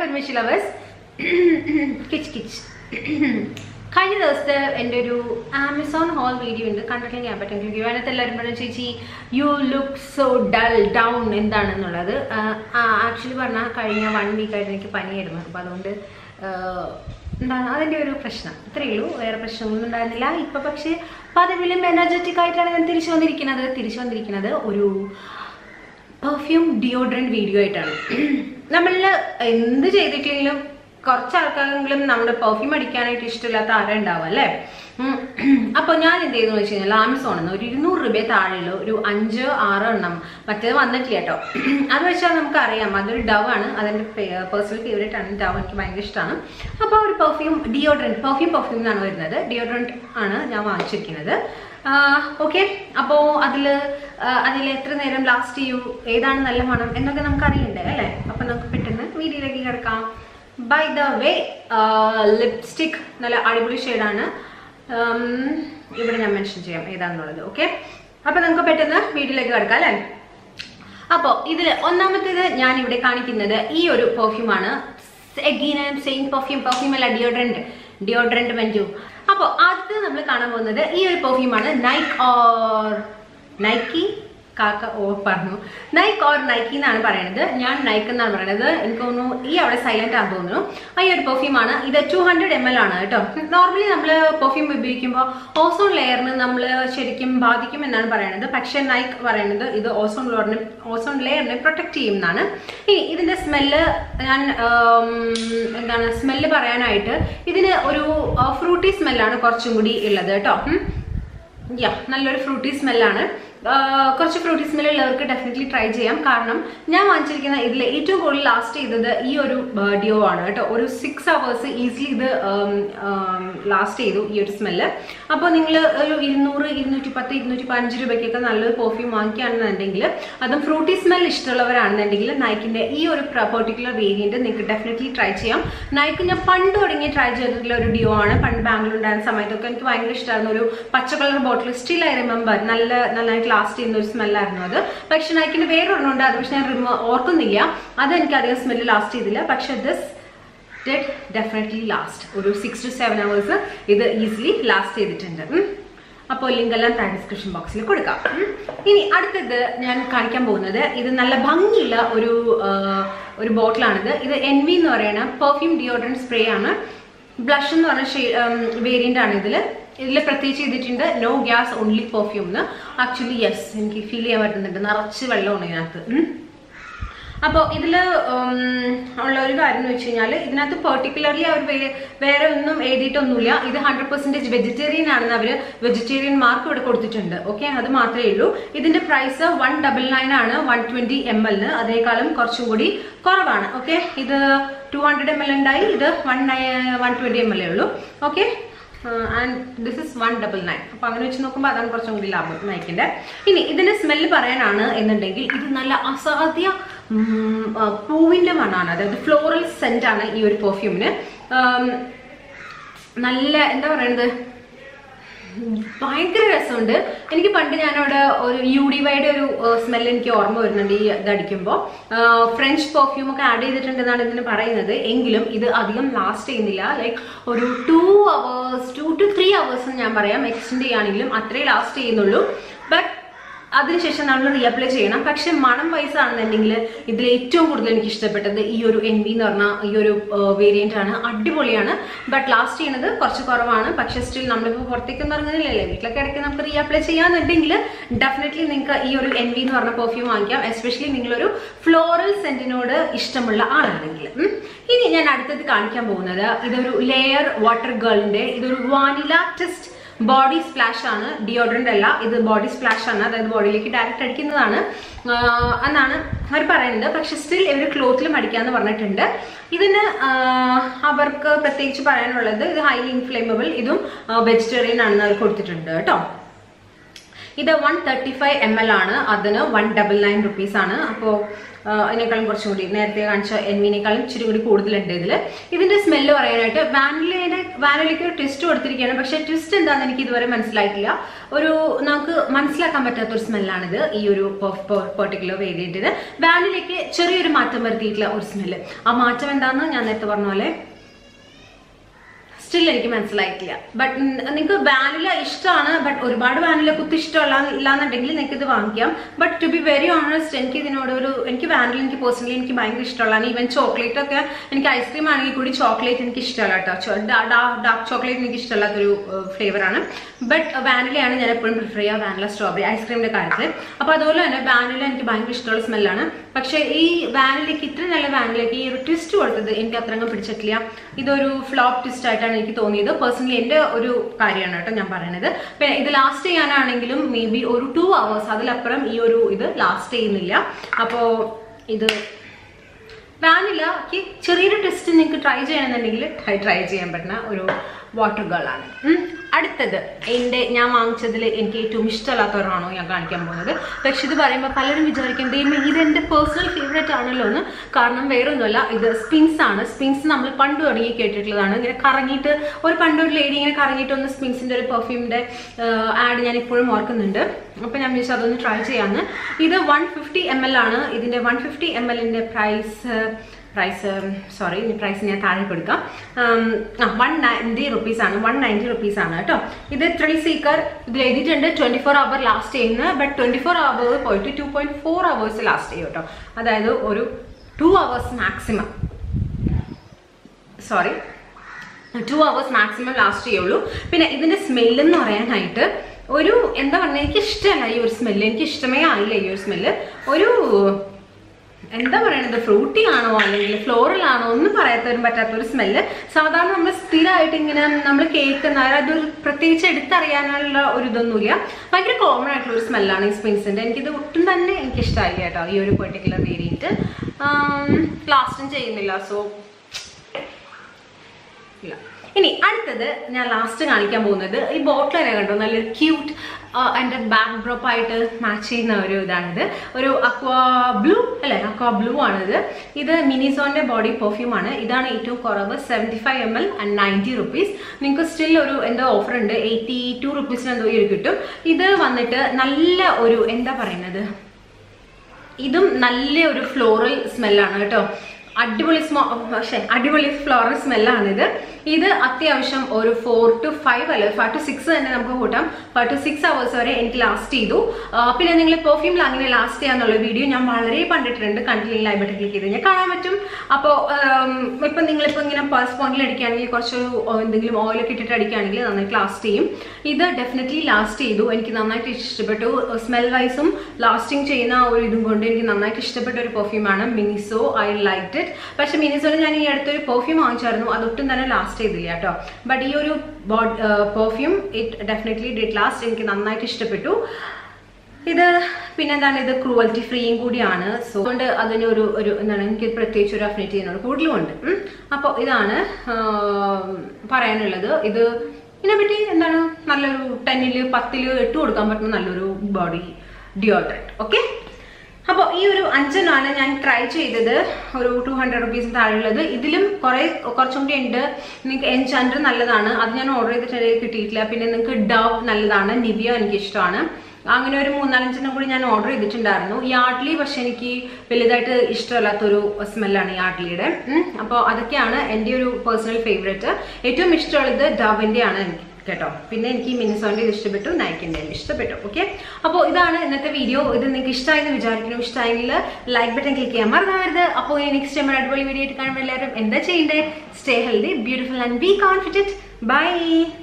മിഷി lovers കിച്ച് കിച്ച് കഴിഞ്ഞ ദിവസത്തെ എൻ്റെ ഒരു ആമസോൺ ഹോൾ വീഡിയോ ഉണ്ട് കണ്ടിട്ടില്ലെങ്കിൽ ഞാൻ പറ്റുമെങ്കിൽ അതിനകത്ത് എല്ലാവരും പറഞ്ഞു ചേച്ചി you look so dull down എന്താണെന്നുള്ളത് ആക്ച്വലി പറഞ്ഞാൽ കഴിഞ്ഞ വൺ വീക്കായിട്ട് എനിക്ക് പനിയായിരുന്നു അപ്പോൾ അതുകൊണ്ട് ആഹ്, എന്താണ് അതിൻ്റെ ഒരു പ്രശ്നം ഇത്രയേ ഉള്ളൂ വേറെ പ്രശ്നങ്ങളൊന്നും ഉണ്ടായിരുന്നില്ല ഇപ്പം പക്ഷേ പതിവിലും എനർജറ്റിക് ആയിട്ടാണ് ഞാൻ തിരിച്ചു വന്നിരിക്കുന്നത് തിരിച്ചു വന്നിരിക്കുന്നത് ഒരു പെർഫ്യൂം ഡിയോഡ്രൻറ്റ് വീഡിയോ ആയിട്ടാണ് നമ്മളിൽ എന്ത് ചെയ്തിട്ടില്ലെങ്കിലും കുറച്ച് ആൾക്കാരെങ്കിലും നമ്മുടെ പെർഫ്യൂം അടിക്കാനായിട്ട് ഇഷ്ടമില്ലാത്ത ആരും ഉണ്ടാവും അല്ലേ ഉം. അപ്പോൾ ഞാൻ എന്ത് ചെയ്തെന്ന് വെച്ച് കഴിഞ്ഞാൽ ആമസോണിൽ നിന്ന് ഒരു ഇരുന്നൂറ് രൂപ താഴെയുള്ള ഒരു അഞ്ച് ആറ് എണ്ണം മറ്റേത് വന്നിട്ടില്ല കേട്ടോ അത് വെച്ചാൽ നമുക്കറിയാം അതൊരു ഡവ് ആണ് അതെൻ്റെ പേഴ്സണൽ ഫേവറേറ്റ് ആണ് ഡവ് എനിക്ക് ഭയങ്കര ഇഷ്ടമാണ് അപ്പോൾ ഒരു പെർഫ്യൂം ഡിയോഡ്രൻറ്റ് പെർഫ്യൂം പെർഫ്യൂം എന്നാണ് വരുന്നത് ഡിയോഡ്രൻറ്റ് ആണ് ഞാൻ വാങ്ങിച്ചിരിക്കുന്നത് ഓക്കെ അപ്പോൾ അതിൽ അതിൽ എത്ര നേരം ലാസ്റ്റ് ചെയ്യൂ ഏതാണ് നല്ല മണം എന്നൊക്കെ നമുക്ക് അറിയണ്ടേ അല്ലേ അപ്പോൾ നമുക്ക് പെട്ടെന്ന് വീഡിയോയിലേക്ക് കിടക്കാം ബൈ ദ വേ ലിപ്സ്റ്റിക് നല്ല അടിപൊളി ഷെയ്ഡാണ് ഇവിടെ ഞാൻ മെൻഷൻ ചെയ്യാം ഏതാണെന്നുള്ളത് ഓക്കെ അപ്പോൾ നമുക്ക് പെട്ടെന്ന് വീഡിയോയിലേക്ക് കിടക്കാം അല്ലേ അപ്പോൾ ഇതിൽ ഒന്നാമത്തേത് ഞാൻ ഇവിടെ കാണിക്കുന്നത് ഈ ഒരു പെർഫ്യൂമാണ് again I am same perfume perfume അല്ല ഡിയോഡ്രൻറ്റ് ഡിയോഡ്രൻറ്റ് മഞ്ജു അപ്പോൾ ആദ്യത്തെ നമ്മൾ കാണാൻ പോകുന്നത് ഈ ഒരു പെർഫ്യൂമാണ് നൈക്ക് ഓർ നൈക്കി കാക്ക ഓ പറഞ്ഞു നൈക്ക് ഓർ നൈക്കി എന്നാണ് പറയുന്നത് ഞാൻ നൈക്ക് എന്നാണ് പറയുന്നത് എനിക്ക് തോന്നുന്നു ഈ അവിടെ സൈലന്റ് ആണെന്ന് തോന്നുന്നു ആ ഈ ഒരു പെർഫ്യൂമാണ് ഇത് ടു ഹൺഡ്രഡ് എം എൽ ആണ് കേട്ടോ നോർമലി നമ്മൾ പെർഫ്യൂം ഉപയോഗിക്കുമ്പോൾ ഓസോൺ ലെയറിന് നമ്മൾ ശരിക്കും ബാധിക്കും എന്നാണ് പറയുന്നത് പക്ഷേ നൈക്ക് പറയുന്നത് ഇത് ഓസോൺ ലെയറിനെ ഓസോൺ ലെയറിനെ പ്രൊട്ടക്ട് ചെയ്യും എന്നാണ് ഇനി ഇതിന്റെ സ്മെല്ല് ഞാൻ ആം, എന്താണ് സ്മെല്ല് പറയാനായിട്ട് ഇതിന് ഒരു ഫ്രൂട്ടി സ്മെല്ലാണ് കുറച്ചും കൂടി ഉള്ളത് കേട്ടോ ഉം. യാ നല്ലൊരു ഫ്രൂട്ടി സ്മെല്ലാണ് കുറച്ച് ഫ്രൂട്ടി സ്മെല്ലുള്ളവർക്ക് ഡെഫിനറ്റ്ലി ട്രൈ ചെയ്യാം കാരണം ഞാൻ വാങ്ങിച്ചിരിക്കുന്ന ഇതിൽ ഏറ്റവും കൂടുതൽ ലാസ്റ്റ് ചെയ്തത് ഈ ഒരു ഡിയോ ആണ് കേട്ടോ ഒരു സിക്സ് അവേഴ്സ് ഈസിലി ഇത് ലാസ്റ്റ് ചെയ്തു ഈ ഒരു സ്മെല്ല് അപ്പോൾ നിങ്ങൾ ഒരു ഇരുന്നൂറ് ഇരുന്നൂറ്റി പത്ത് ഇരുന്നൂറ്റി പതിനഞ്ച് രൂപയ്ക്കൊക്കെ നല്ലൊരു പെർഫ്യൂം വാങ്ങിക്കുകയാണെന്നുണ്ടെങ്കിൽ അതും ഫ്രൂട്ടി സ്മെൽ ഇഷ്ടമുള്ളവരാണെന്നുണ്ടെങ്കിൽ നൈക്കിൻ്റെ ഈ ഒരു പെർട്ടിക്കുലർ വേരിയൻറ്റ് നിങ്ങൾക്ക് ഡെഫിനറ്റ്ലി ട്രൈ ചെയ്യാം നൈക്ക് ഞാൻ പണ്ട് തുടങ്ങി ട്രൈ ചെയ്തിട്ടുള്ള ഒരു ഡിയോ ആണ് പണ്ട് ബാംഗ്ലൂർ ഉണ്ടായിരുന്ന സമയത്തൊക്കെ എനിക്ക് ഭയങ്കര ഇഷ്ടമായിരുന്നു ഒരു പച്ച colour bottle still I remember നല്ല നന്നായിട്ട് ലാസ്റ്റ് ചെയ്യുന്ന ഒരു സ്മെല്ലായിരുന്നു അത് പക്ഷെ നൈക്കിന് വേറൊരെണ്ണമുണ്ട് അത് പക്ഷെ ഞാൻ റിമ ഓർക്കുന്നില്ല അത് എനിക്ക് അധികം സ്മെല്ല് ലാസ്റ്റ് ചെയ്തില്ല പക്ഷെ ദിസ് ഡിഡ് ഡെഫിനറ്റ്ലി ലാസ്റ്റ് ഒരു സിക്സ് ടു സെവൻ അവേഴ്സ് ഇത് ഈസിലി ലാസ്റ്റ് ചെയ്തിട്ടുണ്ട് ഉം. അപ്പോൾ ലിങ്ക് എല്ലാം താഴെ ഡിസ്ക്രിപ്ഷൻ ബോക്സിൽ കൊടുക്കാം ഉം. ഇനി അടുത്തത് ഞാൻ കാണിക്കാൻ പോകുന്നത് ഇത് നല്ല ഭംഗിയുള്ള ഒരു ആ, ഒരു ബോട്ടിലാണിത് ഇത് എൻ വി എന്ന് പറയുന്ന പെർഫ്യൂം ഡിയോഡ്രൻറ്റ് സ്പ്രേ ആണ് ബ്ലഷ് എന്ന് പറഞ്ഞ വേരിയന്റ് ആണ് ഇതിൽ ഇതിൽ പ്രത്യേകിച്ച് ചെയ്തിട്ടുണ്ട് നോ ഗ്യാസ് ഓൺലി പെർഫ്യൂം എന്ന് ആക്ച്വലി യെസ് എനിക്ക് ഫീൽ ചെയ്യാൻ പറ്റുന്നുണ്ട് നിറച്ച് വെള്ളമാണ് ഇതിനകത്ത് ഉം. അപ്പോൾ ഇതിൽ ഉള്ള ഒരു കാര്യം എന്ന് വെച്ച് കഴിഞ്ഞാൽ ഇതിനകത്ത് പെർട്ടിക്കുലർലി അവർ വേ- വേറെ ഒന്നും എഴുതിയിട്ടൊന്നുമില്ല ഇത് ഹൺഡ്രഡ് പെർസെൻറ്റേജ് വെജിറ്റേറിയൻ ആണെന്ന് അവർ വെജിറ്റേറിയൻ മാർക്ക് ഇവിടെ കൊടുത്തിട്ടുണ്ട് ഓക്കെ അത് മാത്രമേ ഉള്ളൂ ഇതിന്റെ പ്രൈസ് വൺ ഡബിൾ നയൻ ആണ് വൺ ട്വന്റി എം എല്ലിന് അതിനേക്കാളും കുറച്ചും കൂടി കുറവാണ് ഓക്കെ ഇത് ടു ഹൺഡ്രഡ് എം എൽ ഉണ്ടായി ഇത് one one twenty M L ഉള്ളൂ okay and this is one double nine അപ്പൊ അങ്ങനെ വെച്ച് നോക്കുമ്പോൾ അതാണ് കുറച്ചും കൂടി ലാഭം നയിക്കിന്റെ ഇനി ഇതിന്റെ സ്മെല്ല് പറയാനാണ് എന്നുണ്ടെങ്കിൽ ഇത് നല്ല അസാധ്യ ഉം, ആ, പൂവിന്റെ മണമാണ് അതായത് ഫ്ലോറൽ സെന്റ് ആണ് ഈ ഒരു പെർഫ്യൂമിന് നല്ല എന്താ പറയുന്നത് ഭയങ്കര രസമുണ്ട് എനിക്ക് പണ്ട് ഞാനവിടെ ഒരു യു ഡി വൈയുടെ ഒരു സ്മെൽ എനിക്ക് ഓർമ്മ വരുന്നുണ്ട് ഈ ഇത് അടിക്കുമ്പോൾ ഫ്രഞ്ച് പെർഫ്യൂം ഒക്കെ ആഡ് ചെയ്തിട്ടുണ്ടെന്നാണ് ഇതിന് പറയുന്നത് എങ്കിലും ഇത് അധികം ലാസ്റ്റ് ചെയ്യുന്നില്ല ലൈക്ക് ഒരു two hours two two three hours ഞാൻ പറയാം എക്സ്റ്റെൻഡ് ചെയ്യുകയാണെങ്കിലും അത്രേ ലാസ്റ്റ് ചെയ്യുന്നുള്ളൂ ബട്ട് അതിനുശേഷം നമ്മൾ റീഅപ്ലൈ ചെയ്യണം പക്ഷെ മണം വൈസ് ആണെന്നുണ്ടെങ്കിൽ ഇതിൽ ഏറ്റവും കൂടുതൽ എനിക്ക് ഇഷ്ടപ്പെട്ടത് ഈ ഒരു എൻ വി എന്ന് പറഞ്ഞ ഈ ഒരു വേരിയന്റ് ആണ് അടിപൊളിയാണ് ബട്ട് ലാസ്റ്റ് ചെയ്യുന്നത് കുറച്ച് കുറവാണ് പക്ഷെ സ്റ്റിൽ നമ്മളിപ്പോൾ പുറത്തേക്കൊന്നും ഇറങ്ങുന്നില്ലല്ലേ വീട്ടിലൊക്കെ ഇടയ്ക്ക് നമുക്ക് റീഅപ്ലൈ ചെയ്യാന്നുണ്ടെങ്കിൽ ഡെഫിനറ്റ്ലി നിങ്ങൾക്ക് ഈ ഒരു എൻ വി എന്ന് പറഞ്ഞ പെർഫ്യൂം വാങ്ങിക്കാം എസ്പെഷ്യലി നിങ്ങളൊരു ഫ്ലോറൽ സെന്റിനോട് ഇഷ്ടമുള്ള ആളാണെങ്കിൽ ഉം. ഇനി ഞാൻ അടുത്തത് കാണിക്കാൻ പോകുന്നത് ഇതൊരു ലെയർ വാട്ടർ ഗേളിന്റെ ഇതൊരു വാനില ടെസ്റ്റ് ബോഡി സ്പ്ലാഷ് ആണ് ഡിയോഡ്രൻ്റ് അല്ല ഇത് ബോഡി സ്പ്ലാഷ് ആണ് അതായത് ബോഡിയിലേക്ക് ഡയറക്റ്റ് അടിക്കുന്നതാണ് ആഹ് എന്നാണ് അവർ പറയുന്നത് പക്ഷെ സ്റ്റിൽ ഇവർ ക്ലോത്തിലും അടിക്കാന്ന് പറഞ്ഞിട്ടുണ്ട് ഇതിന് ആഹ് അവർക്ക് പ്രത്യേകിച്ച് പറയാനുള്ളത് ഇത് ഹൈലി ഇൻഫ്ലേമബിൾ ഇതും വെജിറ്റേറിയൻ ആണെന്ന് അവർ കൊടുത്തിട്ടുണ്ട് കേട്ടോ ഇത് one thirty five M L ആണ് അതിന് വൺ ഡബിൾ നയൻ റുപ്പീസ് ആണ് അപ്പോൾ അതിനേക്കാളും കുറച്ചും കൂടി നേരത്തെ കാണിച്ച എൻവിനേക്കാളും ഇച്ചിരി കൂടി കൂടുതലുണ്ട് ഇതിൽ ഇതിന്റെ സ്മെല്ല് പറയാനായിട്ട് വാനിലയുടെ വാനിലയ്ക്ക് ഒരു ട്വിസ്റ്റ് കൊടുത്തിരിക്കുകയാണ് പക്ഷെ ട്വിസ്റ്റ് എന്താണെന്ന് എനിക്ക് ഇതുവരെ മനസ്സിലായിട്ടില്ല ഒരു നമുക്ക് മനസ്സിലാക്കാൻ പറ്റാത്ത ഒരു സ്മെല്ലാണിത് ഈ ഒരു പെർട്ടിക്കുലർ വേരിയന്റിന് വാനിലയ്ക്ക് ചെറിയൊരു മാറ്റം വരുത്തിയിട്ടുള്ള ഒരു സ്മെല്ല് ആ മാറ്റം എന്താണെന്ന് ഞാൻ നേരത്തെ പറഞ്ഞ പോലെ സ്റ്റിൽ എനിക്ക് മനസ്സിലായിട്ടില്ല ബട്ട് നിങ്ങൾക്ക് വാനില ഇഷ്ടമാണ് ബട്ട് ഒരുപാട് വാനില കുത്തി ഇഷ്ടമല്ല ഇല്ലാന്നുണ്ടെങ്കിൽ നിങ്ങൾക്ക് ഇത് വാങ്ങിക്കാം but to be very honest എനിക്ക് ഇതിനോട് ഒരു എനിക്ക് വാനില എനിക്ക് പേഴ്സണലി എനിക്ക് ഭയങ്കര ഇഷ്ടമുള്ളതാണ് ഈവൻ ചോക്ലേറ്റ് ഒക്കെ എനിക്ക് ഐസ്ക്രീം ആണെങ്കിൽ കൂടി ചോക്ലേറ്റ് എനിക്ക് ഇഷ്ടമല്ല കേട്ടോ ഡാർക്ക് ചോക്ലേറ്റ് എനിക്ക് ഇഷ്ടമല്ലാത്തൊരു ഫ്ലേവർ ആണ് ബട്ട് വാനിലയാണ് ഞാൻ എപ്പോഴും പ്രിഫർ ചെയ്യുക വാനില സ്ട്രോബെറി ഐസ്ക്രീമിന്റെ കാര്യത്തിൽ അപ്പോൾ അതുപോലെ തന്നെ വാനില എനിക്ക് ഭയങ്കര ഇഷ്ടമുള്ള സ്മെല്ലാണ് പക്ഷേ ഈ വാനിലയ്ക്ക് ഇത്ര നല്ല വാനിലയ്ക്ക് ഈ ഒരു ട്വിസ്റ്റ് കൊടുത്തത് എനിക്ക് അത്രങ്ങ് പിടിച്ചിട്ടില്ല ഇതൊരു ഫ്ലോപ്പ് ട്വിസ്റ്റ് ആയിട്ടാണ് എനിക്ക് തോന്നിയത് പേഴ്സണലി എൻ്റെ ഒരു കാര്യമാണ് കേട്ടോ ഞാൻ പറയുന്നത് പിന്നെ ഇത് ലാസ്റ്റ് ചെയ്യാനാണെങ്കിലും മേ ബി ഒരു ടു അവേഴ്സ് അതിലപ്പുറം ഈ ഒരു ഇത് ലാസ്റ്റ് ചെയ്യുന്നില്ല അപ്പോൾ ഇത് വാനിലക്ക് ചെറിയൊരു ടെസ്റ്റ് നിങ്ങൾക്ക് ട്രൈ ചെയ്യണമെന്നുണ്ടെങ്കിൽ ട്രൈ ട്രൈ ചെയ്യാൻ പറ്റുന്ന ഒരു വാട്ടർ ഗേളാണ് അടുത്തത് എൻ്റെ ഞാൻ വാങ്ങിച്ചതിൽ എനിക്ക് ഏറ്റവും ഇഷ്ടമല്ലാത്ത ഒരാണോ ഞാൻ കാണിക്കാൻ പോകുന്നത് പക്ഷെ ഇത് പറയുമ്പോൾ പലരും വിചാരിക്കും ദൈവം ഇത് എൻ്റെ പേഴ്സണൽ ഫേവറേറ്റ് ആണല്ലോ എന്ന് കാരണം വേറൊന്നുമല്ല ഇത് സ്പിങ്സ് ആണ് സ്പിങ്സ് നമ്മൾ പണ്ട് തുടങ്ങി കേട്ടിട്ടുള്ളതാണ് ഇങ്ങനെ കറങ്ങിയിട്ട് ഒരു പണ്ട് ഒരു ലേഡി ഇങ്ങനെ കറങ്ങിയിട്ട് ഒന്ന് സ്പിങ്സിൻ്റെ ഒരു പെർഫ്യൂമിൻ്റെ ആഡ് ഞാൻ ഇപ്പോഴും ഓർക്കുന്നുണ്ട് അപ്പോൾ ഞാൻ വിചാരിച്ചു അതൊന്ന് ട്രൈ ചെയ്യാമെന്ന് ഇത് വൺ ഫിഫ്റ്റി എം എൽ ആണ് ഇതിൻ്റെ വൺ ഫിഫ്റ്റി എം എല്ലിൻ്റെ പ്രൈസ് പ്രൈസ് സോറി പ്രൈസ് ഞാൻ താഴെ കൊടുക്കാം വൺ നയൻറ്റി റുപ്പീസ് ആണ് വൺ നയൻറ്റി റുപ്പീസ് ആണ് കേട്ടോ ഇത് ത്രിൽ സീക്കർ ഇതിൽ എഴുതിയിട്ടുണ്ട് ട്വൻറ്റി ഫോർ അവർ ലാസ്റ്റ് ചെയ്യുന്നത് ബട്ട് ട്വൻറ്റി ഫോർ അവർ പോയിട്ട് two point four hours last ചെയ്യും കേട്ടോ അതായത് ഒരു two hours maximum sorry two hours maximum last ചെയ്യുള്ളൂ പിന്നെ ഇതിന്റെ സ്മെല്ലെന്ന് പറയാനായിട്ട് ഒരു എന്താ പറയുക എനിക്ക് ഇഷ്ടമല്ല ഈ ഒരു സ്മെല്ല് എനിക്ക് ഇഷ്ടമേ ആയില്ല ഈ ഒരു സ്മെല്ല് ഒരു എന്താ പറയണത് ഫ്രൂട്ടി ആണോ അല്ലെങ്കിൽ ഫ്ലോറൽ ആണോ ഒന്നും പറയാത്തവരും പറ്റാത്ത ഒരു സ്മെല്ല് സാധാരണ നമ്മൾ സ്ഥിരമായിട്ട് ഇങ്ങനെ നമ്മൾ കേൾക്കുന്ന അതൊരു പ്രത്യേകിച്ച് എടുത്തറിയാനുള്ള ഒരു ഇതൊന്നുമില്ല ഭയങ്കര കോമൺ ആയിട്ടുള്ള ഒരു സ്മെല്ലാണ് ഈ സ്പ്രിങ്സിന്റെ എനിക്കിത് ഒട്ടും തന്നെ എനിക്ക് ഇഷ്ടമായില്ല കേട്ടോ ഈ ഒരു പെർട്ടിക്കുലർ വേരിയന്റ് ലാസ്റ്റും ചെയ്യുന്നില്ല സോ ഇല്ല ഇനി അടുത്തത് ഞാൻ ലാസ്റ്റ് കാണിക്കാൻ പോകുന്നത് ഈ ബോട്ടിൽ തന്നെ കണ്ടോ നല്ലൊരു ക്യൂട്ട് എൻ്റെ ബാക്ക് ഡ്രോപ്പ് ആയിട്ട് മാച്ച് ചെയ്യുന്ന ഒരു ഇതാണിത് ഒരു അക്വാ ബ്ലൂ അല്ലേ അക്വാ ബ്ലൂ ആണിത് ഇത് മിനിസോന്റെ ബോഡി പെർഫ്യൂം ആണ് ഇതാണ് ഏറ്റവും കുറവ് seventy five M L and ninety rupees നിങ്ങൾക്ക് സ്റ്റിൽ ഒരു എന്തോ ഓഫർ ഉണ്ട് എയ്റ്റി ടു റുപ്പീസിന് എന്തോ ഒരു കിട്ടും ഇത് വന്നിട്ട് നല്ല ഒരു എന്താ പറയുന്നത് ഇതും നല്ല ഒരു ഫ്ലോറൽ സ്മെല്ലാണ് കേട്ടോ അടിപൊളി സ്മോ പക്ഷേ അടിപൊളി ഫ്ലോറൽ സ്മെല്ലാണിത് ഇത് അത്യാവശ്യം ഒരു ഫോർ ടു ഫൈവ് അല്ല ഫൈവ് ടു സിക്സ് തന്നെ നമുക്ക് കൂട്ടാം ഫൈവ് ടു സിക്സ് അവേഴ്സ് വരെ എനിക്ക് ലാസ്റ്റ് ചെയ്തു ആ, പിന്നെ നിങ്ങൾ പെർഫ്യൂമിൽ അങ്ങനെ ലാസ്റ്റ് ചെയ്യാന്നുള്ള വീഡിയോ ഞാൻ വളരെ കണ്ടിട്ടുണ്ട് കണ്ടില്ലെങ്കിൽ ലൈവ് ബട്ടൺ ക്ലിക്ക് ചെയ്ത് കഴിഞ്ഞാൽ കാണാൻ പറ്റും അപ്പോൾ ഇപ്പം നിങ്ങളിപ്പോൾ ഇങ്ങനെ പേഴ്സ് പോയിന്റിൽ അടിക്കുകയാണെങ്കിൽ കുറച്ച് ഓ- എന്തെങ്കിലും ഓയിലൊക്കെ ഇട്ടിട്ട് അടിക്കുകയാണെങ്കിൽ നന്നായിട്ട് ലാസ്റ്റ് ചെയ്യും ഇത് ഡെഫിനറ്റ്ലി ലാസ്റ്റ് ചെയ്തു എനിക്ക് നന്നായിട്ട് ഇഷ്ടപ്പെട്ടു സ്മെൽ വൈസും ലാസ്റ്റിംഗ് ചെയ്യുന്ന ആ ഒരു ഇതും കൊണ്ട് എനിക്ക് നന്നായിട്ട് ഇഷ്ടപ്പെട്ട ഒരു പെർഫ്യൂമാണ് മിനിസോ ഐ ലൈക്ക് ഇറ്റ് പക്ഷെ മിനിസോയിൽ ഞാൻ ഈ അടുത്തൊരു പെർഫ്യൂം വാങ്ങിച്ചായിരുന്നു അതൊട്ടും തന്നെ ലാസ്റ്റ് ചെയ്തില്ല കേട്ടോ ബട്ട് ഈ ഒരു body perfume it definitely did last എനിക്ക് നന്നായിട്ട് ഇഷ്ടപ്പെട്ടു ഇത് പിന്നെ എന്താണ് ഇത് ക്രൂവൽറ്റി ഫ്രീയും കൂടിയാണ് സോ അതുകൊണ്ട് അതിനൊരു ഒരു എന്താണ് എനിക്ക് പ്രത്യേകിച്ച് ഒരു അഫിനിറ്റി ഇതിനോട് കൂടുതലും ഉണ്ട് അപ്പോൾ ഇതാണ് ആം, പറയാനുള്ളത് ഇത് ഇതിനെപ്പറ്റി എന്താണ് നല്ലൊരു ടെന്നില് പത്തില് എട്ട് കൊടുക്കാൻ പറ്റുന്ന നല്ലൊരു ബോഡി ഡിയോഡ്രൻറ്റ് ഓക്കെ അപ്പോൾ ഈ ഒരു അഞ്ചെണ്ണമാണ് ഞാൻ ട്രൈ ചെയ്തത് ഒരു ടു ഹൺഡ്രഡ് റുപ്പീസിന് താഴെയുള്ളത് ഇതിലും കുറേ കുറച്ചും കൂടി ഉണ്ട് നിങ്ങൾക്ക് എൻചാൻഡർ നല്ലതാണ് അത് ഞാൻ ഓർഡർ ചെയ്തിട്ട് കിട്ടിയിട്ടില്ല പിന്നെ നിങ്ങൾക്ക് ഡവ് നല്ലതാണ് നിവിയ എനിക്ക് ഇഷ്ടമാണ് അങ്ങനെ ഒരു മൂന്നാലഞ്ചെണ്ണം കൂടി ഞാൻ ഓർഡർ ചെയ്തിട്ടുണ്ടായിരുന്നു യാർഡ്ലി പക്ഷെ എനിക്ക് വലുതായിട്ട് ഇഷ്ടമല്ലാത്തൊരു സ്മെല്ലാണ് യാർഡ്ലിയുടെ അപ്പോൾ അതൊക്കെയാണ് എൻ്റെ ഒരു പേഴ്സണൽ ഫേവറേറ്റ് ഏറ്റവും ഇഷ്ടമുള്ളത് ഡവിൻ്റെ ആണ് എനിക്ക് കേട്ടോ പിന്നെ എനിക്ക് മിനിസോന്റെ ഇത് ഇഷ്ടപ്പെട്ടു നൈക്കിന്റെ ഇഷ്ടപ്പെട്ടു ഓക്കെ അപ്പോൾ ഇതാണ് ഇന്നത്തെ വീഡിയോ ഇത് നിങ്ങൾക്ക് ഇഷ്ടമായെന്ന് വിചാരിക്കുന്നു ഇഷ്ടമായെങ്കിൽ ലൈക്ക് ബട്ടൺ ക്ലിക്ക് ചെയ്യാൻ മറന്നാവരുത് അപ്പോൾ നെക്സ്റ്റ് ടൈം അടിപൊളി വീഡിയോ ആയിട്ട് കാണുമ്പോൾ എല്ലാവരും എന്താ ചെയ്യേണ്ടത് stay healthy beautiful and be confident by